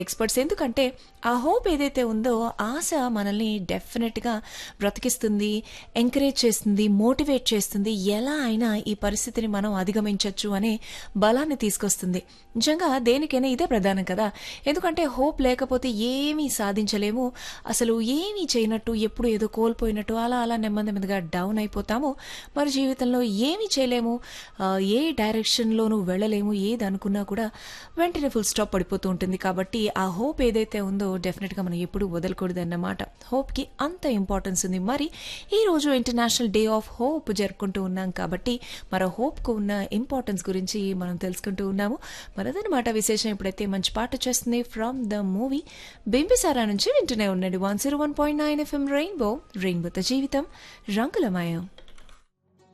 Experts. ఎందుకంటే, ఆ hope ఏదైతే ఉందో, ఆశ మనల్ని డెఫినిట్‌గా బ్రతికిస్తుంది, ఎంకరేజ్ చేస్తుంది, మోటివేట్ చేస్తుంది. ఎలా అయినా ఈ పరిస్థితిని మనం అధిగమించొచ్చు అనే బలాన్ని తీసుకొస్తుంది. నిజంగా దేనికైనా ఇదే ప్రధానం కదా! ఎందుకంటే, హోప్ లేకపోతే ఏమీ సాధించలేము. అసలు ఏమీ చేయనట్టు, ఎప్పుడు ఏదో కోల్పోయినట్టు అలా అలా నెమ్మది నెమ్మదిగా డౌన్ అయిపోతాము. మరి జీవితంలో ఏమీ చేయలేము. ఆహ్, ఏ డైరెక్షన్‌లోనూ వెళ్ళలేము. ఏదనుకున్నా కూడా వెంటనే ఫుల్ స్టాప్ పడిపోతూ ఉంటుంది. కాబట్టి ఆ హోప్ ఏదైతే ఉందో డెఫినిట్‌గా మనం ఎప్పుడూ వదలకూడదన్నమాట. హోప్‌కి అంత ఇంపార్టెన్స్ ఉంది. మరి ఈరోజు ఇంటర్నేషనల్ డే ఆఫ్ హోప్ జరుపుకుంటూ ఉన్నాం కాబట్టి, మరి ఆ హోప్‌కు ఉన్న ఇంపార్టెన్స్ గురించి మనం తెలుసుకుంటూ ఉన్నాము. మరి అదనమాట విశేషం. ఇప్పుడైతే మంచి పాట వచ్చేస్తుంది ఫ్రమ్ ద మూవీ 'బింబిసార' నుంచి వింటూనే ఉండండి. 101.9 ఎఫ్ఎం రెయిన్బో రెయిన్బోతో జీవితం రంగులమయం.